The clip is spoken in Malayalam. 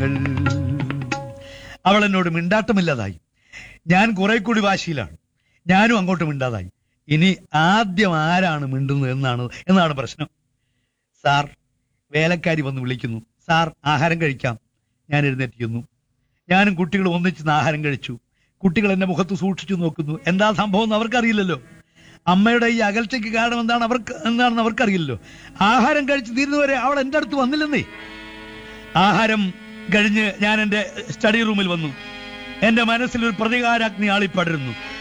അവൾ എന്നോട് മിണ്ടാട്ടമില്ലാതായി ഞാൻ കുറെ കൂടി വാശിയിലാണ് ഞാനും അങ്ങോട്ട് മിണ്ടാതായി ഇനി ആദ്യം ആരാണ് മിണ്ടുന്നത് എന്നാണ് എന്നാണ് പ്രശ്നം സാർ വേലക്കാരി വന്ന് വിളിക്കുന്നു സാർ ആഹാരം കഴിക്കാം ഞാൻ എഴുന്നേറ്റിരുന്നു ഞാനും കുട്ടികളും ഒന്നിച്ച് ആഹാരം കഴിച്ചു കുട്ടികൾ എന്റെ മുഖത്ത് സൂക്ഷിച്ചു നോക്കുന്നു എന്താ സംഭവം എന്ന് അവർക്കറിയില്ലല്ലോ അമ്മയുടെ ഈ അകൽച്ചയ്ക്ക് കാരണം എന്താണ് അവർക്ക് എന്താണെന്ന് അവർക്കറിയില്ലല്ലോ ആഹാരം കഴിച്ച് തീരുന്നവരെ അവൾ എന്റെ അടുത്ത് വന്നില്ലെന്നേ ആഹാരം കഴിഞ്ഞ് ഞാൻ എന്റെ സ്റ്റഡി റൂമിൽ വന്നു എന്റെ മനസ്സിൽ ഒരു പ്രതികാരാഗ്നി ആളിപ്പടരുന്നു